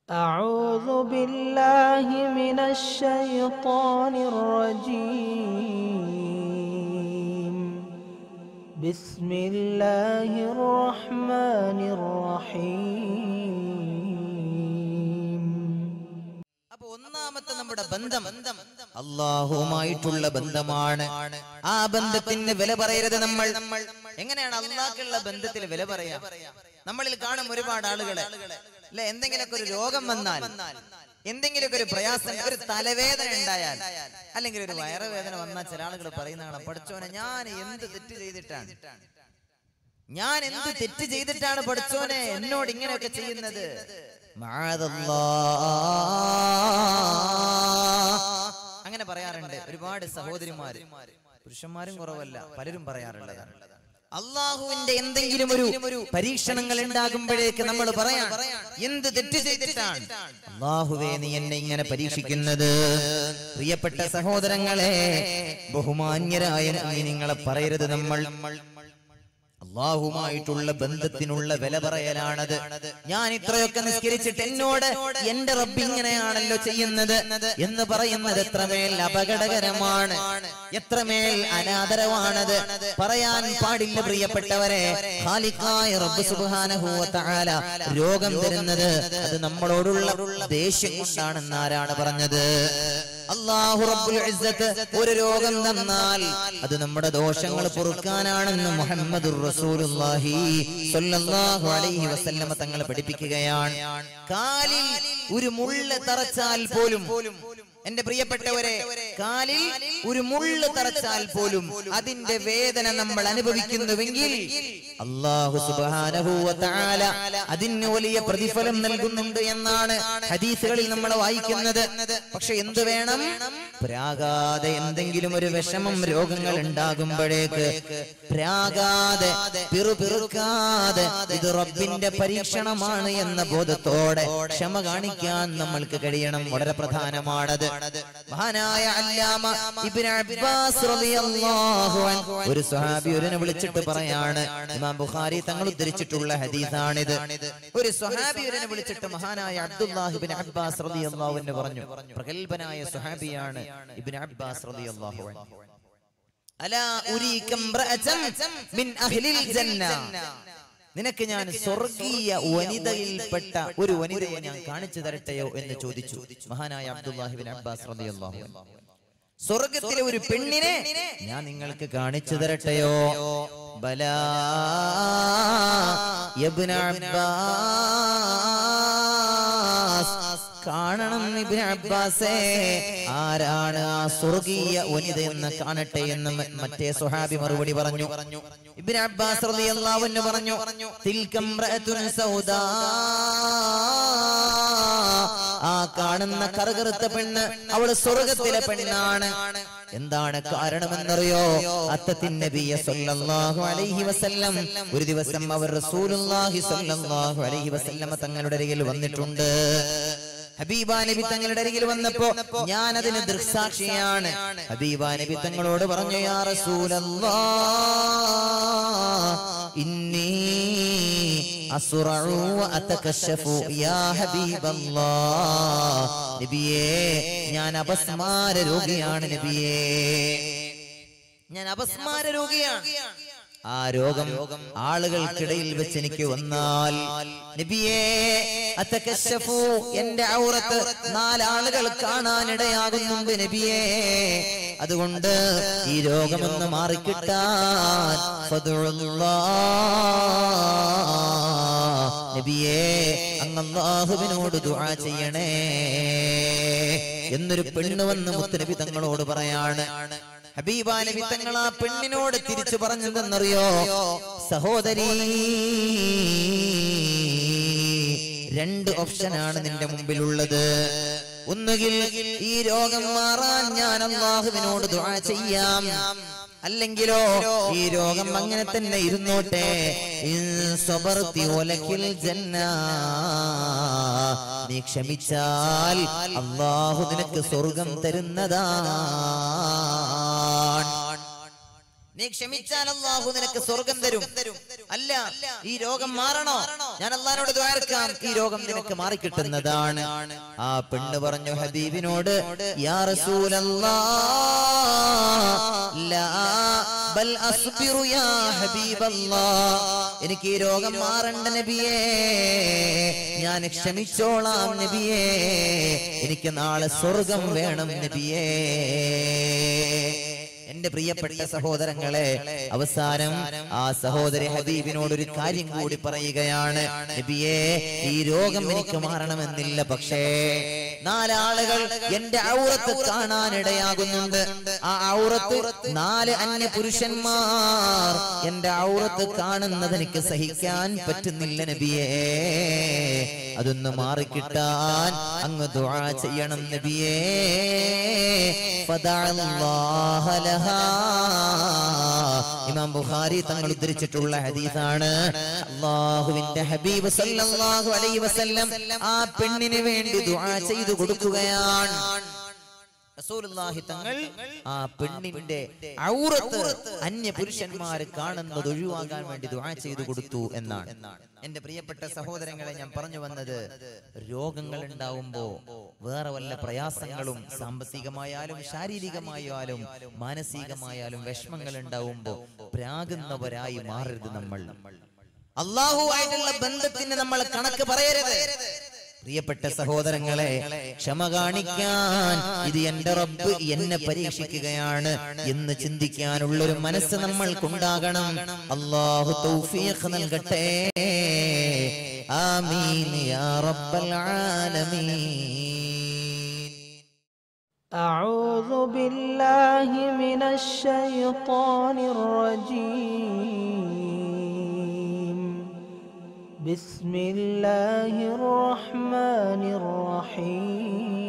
أعوذ بالله من الشيطان الرجيم بسم الله الرحمن الرحيم അപ്പൊ ഒന്നാമത്തെ നമ്മുടെ ബന്ധം അള്ളാഹുമായിട്ടുള്ള ബന്ധമാണ് ആ ബന്ധത്തിന് വില പറയരുത് നമ്മൾ എങ്ങനെയാണ് അള്ളാഹ്ക്കുള്ള ബന്ധത്തിൽ വില പറയാ നമ്മളിൽ കാണും ഒരുപാട് ആളുകളെ അല്ലെ എന്തെങ്കിലുമൊക്കെ ഒരു രോഗം വന്നാൽ എന്തെങ്കിലുമൊക്കെ ഒരു പ്രയാസം ഒരു തലവേദന ഉണ്ടായാൽ അല്ലെങ്കിൽ ഒരു വയറുവേദന വന്നാൽ ചില ആളുകൾ പറയുന്ന കാണാം പഠിച്ചോനെ ഞാൻ എന്ത് തെറ്റ് ചെയ്തിട്ടാണ് ഞാൻ എന്ത് തെറ്റ് ചെയ്തിട്ടാണ് പഠിച്ചോനെ എന്നോട് ഇങ്ങനെയൊക്കെ ചെയ്യുന്നത് മഅദല്ലാ. അങ്ങനെ പറയാറുണ്ട് ഒരുപാട് സഹോദരിമാര് പുരുഷന്മാരും കുറവല്ല പലരും പറയാറുള്ളതാണ് അള്ളാഹുവിന്റെ എന്തെങ്കിലും ഒരു പരീക്ഷണങ്ങൾ ഉണ്ടാകുമ്പോഴേക്ക് നമ്മൾ പറയാം എന്ത് തെറ്റ് ചെയ്തിട്ടാണ് അള്ളാഹുവേ നീ എന്നെ ഇങ്ങനെ പരീക്ഷിക്കുന്നത് പ്രിയപ്പെട്ട സഹോദരങ്ങളെ ബഹുമാന്യരായ നിങ്ങളെ പറയരുത് നമ്മൾ അള്ളാഹുമായിട്ടുള്ള ബന്ധത്തിനുള്ള വില പറയലാണത് ഞാൻ ഇത്രയൊക്കെ നിസ്കരിച്ചിട്ട് എന്നോട് എന്റെ റബ്ബ് ഇങ്ങനെയാണല്ലോ ചെയ്യുന്നത് എന്ന് പറയുന്നത് എത്രമേൽ അപകടകരമാണ് എത്രമേൽ അനാദരവാണത് പറയാൻ പാടില്ല പ്രിയപ്പെട്ടവരെ ഖാലിഖായ റബ്ബ് സുബ്ഹാനഹു വ തആല രോഗം തരുന്നത് അത് നമ്മളോടുള്ള ദേഷ്യം കൊണ്ടാണെന്ന് ആരാണ് പറഞ്ഞത് അള്ളാഹു റബ്ബുൽ ഇസ്സത്ത് ഒരു രോഗം തന്നാൽ അത് നമ്മുടെ ദോഷങ്ങൾ പൊറുക്കാനാണെന്ന് മുഹമ്മദുർ റസൂലുള്ളാഹി സ്വല്ലല്ലാഹു അലൈഹി വസല്ലമ തങ്ങൾ പഠിപ്പിക്കുകയാണ് കാലിൽ ഒരു മുള്ള തറച്ചാൽ പോലും എന്റെ പ്രിയപ്പെട്ടവരെ കാലിൽ ഒരു മുള്ള് തറച്ചാൽ പോലും അതിന്റെ വേദന നമ്മൾ അനുഭവിക്കുന്നുവെങ്കിൽ അള്ളാഹു സുബ്ഹാനഹു വ തആല അതിന് വലിയ പ്രതിഫലം നൽകുന്നുണ്ട് എന്നാണ് ഹദീസുകളിൽ നമ്മൾ വായിക്കുന്നത് പക്ഷെ എന്ത് വേണം പ്രാകാതെ എന്തെങ്കിലും ഒരു വിഷമം രോഗങ്ങൾ ഉണ്ടാകുമ്പോഴേക്ക് പ്രാകാതെ പിറുപിറുക്കാതെ ഇത് റബ്ബിന്റെ പരീക്ഷണമാണ് എന്ന ബോധത്തോടെ ക്ഷമ കാണിക്കാൻ നമ്മൾക്ക് കഴിയണം വളരെ പ്രധാനമാണത് മഹാനായ അല്ലാമ ഇബ്നു അബ്ബാസ് റളിയല്ലാഹു അൻഹു ഒരു സ്വഹാബി ഒരുനെ വിളിച്ചിട്ട് പറയാണ് ഇമാം ബുഖാരി തങ്ങൾ ഉദ്ധരിച്ചിട്ടുള്ള ഹദീസാണിത് ഒരു സ്വഹാബി ഒരുനെ വിളിച്ചിട്ട് മഹാനായ അബ്ദുല്ലാഹി ഇബ്നു അബ്ബാസ് റളിയല്ലാഹു അൻഹു പറഞ്ഞു പ്രഗൽഭനായ സ്വഹാബിയാണ് ഇബ്നു അബ്ബാസ് റളിയല്ലാഹു അൻഹു അലാ ഉരീകം റഅതൻ മിൻ അഹ്ലിൽ ജന്ന നിനക്ക് ഞാൻ സ്വർഗീയ വനിതയിൽപ്പെട്ട ഒരു വനിതയെ ഞാൻ കാണിച്ചു തരട്ടെയോ എന്ന് ചോദിച്ചു മഹാനായ അബ്ദുല്ലാഹിബിൻ അബ്ബാസ് റളിയല്ലാഹു അൻഹു സ്വർഗത്തിലെ ഒരു പെണ്ണിനെ ഞാൻ നിങ്ങൾക്ക് കാണിച്ചു തരട്ടെയോ ബലാ യബ്ന അബ്ബാസ് കാണണം ഇബ്നു അബ്ബാസേ ആരാണ് ആ സ്വർഗീയ വനിത എന്ന് കാണട്ടെ എന്ന് മ- മറ്റേ സുഹാബി മറുപടി പറഞ്ഞു ഇബ്നു അബ്ബാസ് റളിയല്ലാഹു അൻഹു പറഞ്ഞു തിൽകം റഅത്തുൻ സൗദാ ആ കാണുന്ന കറുകറുത്ത പെണ്ണ് അവള് സ്വർഗത്തിലെ പെണ്ണാണ് എന്താണ് കാരണമെന്നറിയോ അത്തത്തിൻ നബിയ സല്ലല്ലാഹു അലൈഹി വസല്ലം ഒരു ദിവസം അവർ റസൂലുള്ളാഹി സല്ലല്ലാഹു അലൈഹി വസല്ലമ തങ്ങളുടെ അരികിൽ വന്നിട്ടുണ്ട് ഹബീബ നബി തങ്ങളുടെ അരികിൽ വന്നപ്പോ ഞാൻ അതിന് ദൃക്സാക്ഷിയാണ് ഹബീബ നബി തങ്ങളോട് പറഞ്ഞു യാ റസൂലല്ലാ ഇന്നി അസുറഉ വഅതകശഫു യാ ഹബീബല്ലാ നബിയേ ഞാൻ അപസ്മാര രോഗിയാണ് നബിയേ ഞാൻ അപസ്മാര രോഗിയാണ് ആ രോഗം ആളുകൾക്കിടയിൽ വെച്ച് എനിക്ക് വന്നാൽ നബിയേ അത്തകശഫു എന്റെ ഔറത്ത് നാലാളുകൾ കാണാനിടയാകുന്നുണ്ട് നബിയേ അതുകൊണ്ട് ഈ രോഗമൊന്ന് മാറിക്കിട്ടാൻ ഫദ്ഉല്ലാ. നബിയേ അങ്ങ് അല്ലാഹുവിനോട് ദുആ ചെയ്യണേ എന്നൊരു പെണ്ണ് വന്ന് മുത്തുനബി തങ്ങളോട് പറയാണ് ഹബീബ നബി തങ്ങൾ ആ പെണ്ണിനോട് തിരിച്ചു പറഞ്ഞതെന്നറിയോ സഹോദരി രണ്ട് ഓപ്ഷനാണ് നിന്റെ മുമ്പിലുള്ളത് ഒന്നുകിൽ ഈ രോഗം മാറാൻ ഞാൻ അള്ളാഹുവിനോട് ദുആ ചെയ്യാം അല്ലെങ്കിലോ ഈ രോഗം അങ്ങനെ തന്നെ ഇരുന്നോട്ടെ ഇൻ സബർതി വലക്കിൽ ജന്ന നീ ക്ഷമിച്ചാൽ അള്ളാഹു നിനക്ക് സ്വർഗം തരുന്നതാണ് നീ ക്ഷമിച്ചാൽ അള്ളാഹു നിനക്ക് സ്വർഗം തരും അല്ല ഈ രോഗം മാറണോ ഞാൻ അള്ളഹാനോട് ദ്വാരക്കാം ഈ രോഗം നിനക്ക് മാറിക്കിട്ടുന്നതാണ് ആ പെണ്ണ് പറഞ്ഞു ഹബീബിനോട് യാ റസൂലല്ലാ ലാ ബൽ അസ്ബിറു യാ ഹബീബല്ലാ എനിക്ക് ഈ രോഗം മാറണ്ട നബിയേ ഞാൻ ക്ഷമിച്ചോളാം നബിയേ എനിക്ക് നാളെ സ്വർഗം വേണം നബിയേ എന്റെ പ്രിയപ്പെട്ട സഹോദരങ്ങളെ അവസാനം ആ സഹോദരി ഹബീബിനോട് ഒരു കാര്യം കൂടി പറയുകയാണ് നബിയേ ഈ രോഗം എനിക്ക് മാറണമെന്നില്ല പക്ഷേ നാലാളുകൾ എന്റെ ഔറത്ത് കാണാനിടയാകുന്നുണ്ട് ആ ഔറത്ത് നാല് അന്യ പുരുഷന്മാർ എന്റെ ഔറത്ത് കാണുന്നത് എനിക്ക് സഹിക്കാൻ പറ്റുന്നില്ല നബിയേ അതൊന്ന് മാറിക്കിട്ടാൻ അങ്ങ് ദുആ ചെയ്യണം നബിയേ ഫദഅല്ലാഹ ലഹാ. ഇമാം ബുഖാരി തങ്ങൾ ഉദ്ധരിച്ചിട്ടുള്ള ഹദീസാണ് അള്ളാഹുവിന്റെ ഹബീബ് സല്ലല്ലാഹു അലൈഹി വസല്ലം ആ പെണ്ണിന് വേണ്ടി ദുആ ചെയ്തു കൊടുക്കുകയാണ് റസൂലുള്ളാഹി തങ്ങൾ ആ പെണ്ണിന്റെ ഔറത്ത് അന്യ പുരുഷന്മാർ കാണുന്നത് ഒഴിവാക്കാൻ വേണ്ടി ദുആ ചെയ്തു കൊടുത്തു എന്നാണ് എന്റെ പ്രിയപ്പെട്ട സഹോദരങ്ങളെ ഞാൻ പറഞ്ഞു വന്നത് രോഗങ്ങൾ ഉണ്ടാവുമ്പോ വേറെ വല്ല പ്രയാസങ്ങളും സാമ്പത്തികമായാലും ശാരീരികമായാലും മാനസികമായാലും വിഷമങ്ങൾ ഉണ്ടാവുമ്പോ പ്രാകുന്നവരായി മാറരുത് നമ്മൾ അള്ളാഹുവായിട്ടുള്ള ബന്ധത്തിന് നമ്മൾ കണക്ക് പറയരുത് പ്രിയപ്പെട്ട സഹോദരങ്ങളെ ക്ഷമ കാണിക്കാൻ ഇത് എന്റെ റബ്ബ് എന്നെ പരീക്ഷിക്കുകയാണ് എന്ന് ചിന്തിക്കാനുള്ള ഒരു മനസ്സ് നമ്മൾക്കുണ്ടാകണം അള്ളാഹു തൗഫീഖ് നൽകട്ടെ ആമീൻ യാ റബ്ബൽ ആലമീൻ أعوذ بالله من الشيطان الرجيم بسم الله الرحمن الرحيم